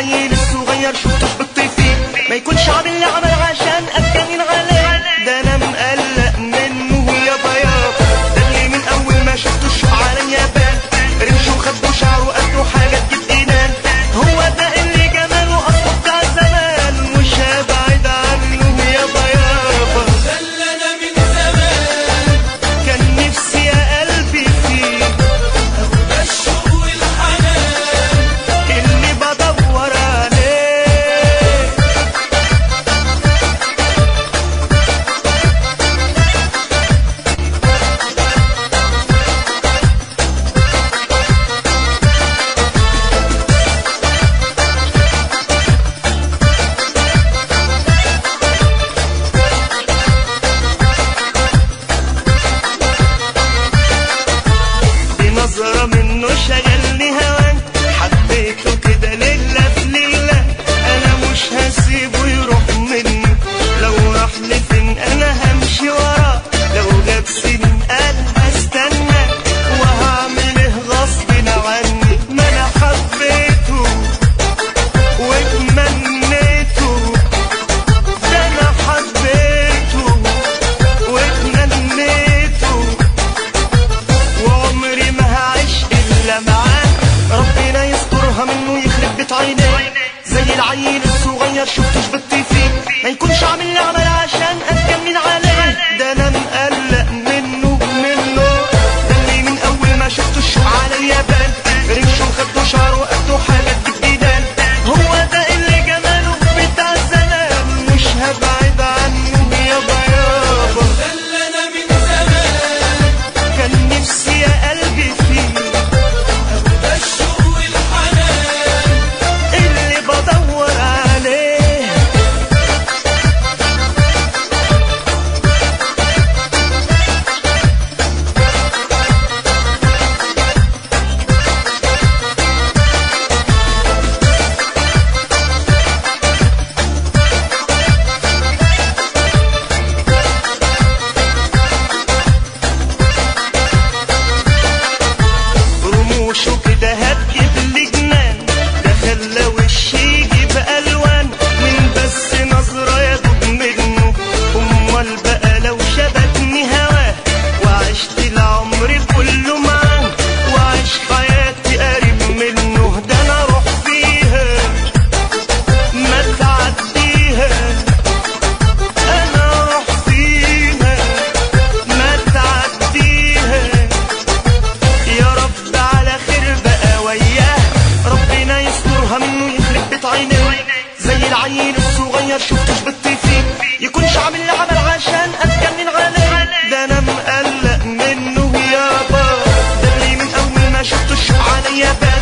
العيل الصغير شفته بالطيفين ما يكونش عامل لي عمل عشان اتجنن عليه ده انا مقلق منه يابا يابا ده اللي من اول ما شفته الشوق عليا بان رمشه وخده شعره قده حاجه تجيب ايدان هو ده اللي جماله اصله بتاع زمان مش هبعد عنه يابا يابا خلنا من زمان كان نفسي يا قلبي فيه ده الشوق والحنان اللي بدور عليه بنظرة منه شغلني هوان حبيته كده لله في لله انا مش هسيبه يروح مني لو راح لفين انا همشي وراه لو جاب سنين قال هستنى وهعمل ايه غصب عني ما انا حبيته واتمنيته ده انا حبيته واتمنيته وعمري ما هعيش الا معاه ربنا يسترها منه يخرب بيت عينيه زي العيل الصغير شفتوش بالطيفين ما يكونش عامل لي عمل عشان اتجنن عليه ده انا مقلق منه منه ده اللي من اول ما شفته الشوق عليا بان رمشه وخده شعره وقده حاجه تجيب ايدان هو ده اللي جماله بتاع زمان مش هبعد عنه يابا يابا خلنا من زمان كان نفسي يا قلبي فيه ده الشوق والحنان اللي بدور عليه رموشه كده هتجيب لي جنان ده خلى وشي يجيب الوان من بس نظرة يدوب منه امال بقى لو شبكني هواه وعشت العمر كله معاه وعيش حياتي قريب منه ده انا اروح فيها ما تعديها انا اروح فيها ما تعديها يا رب على خير بقى وياه ربنا يسترها منه يخرب بيت عينيه زي العيل الصغير شفتوش بالطيفين يكونش عامل لي عمل عشان اتجنن عليه ده انا مقلق منه يابا ده اللي من اول ما شفته الشوق عليا بان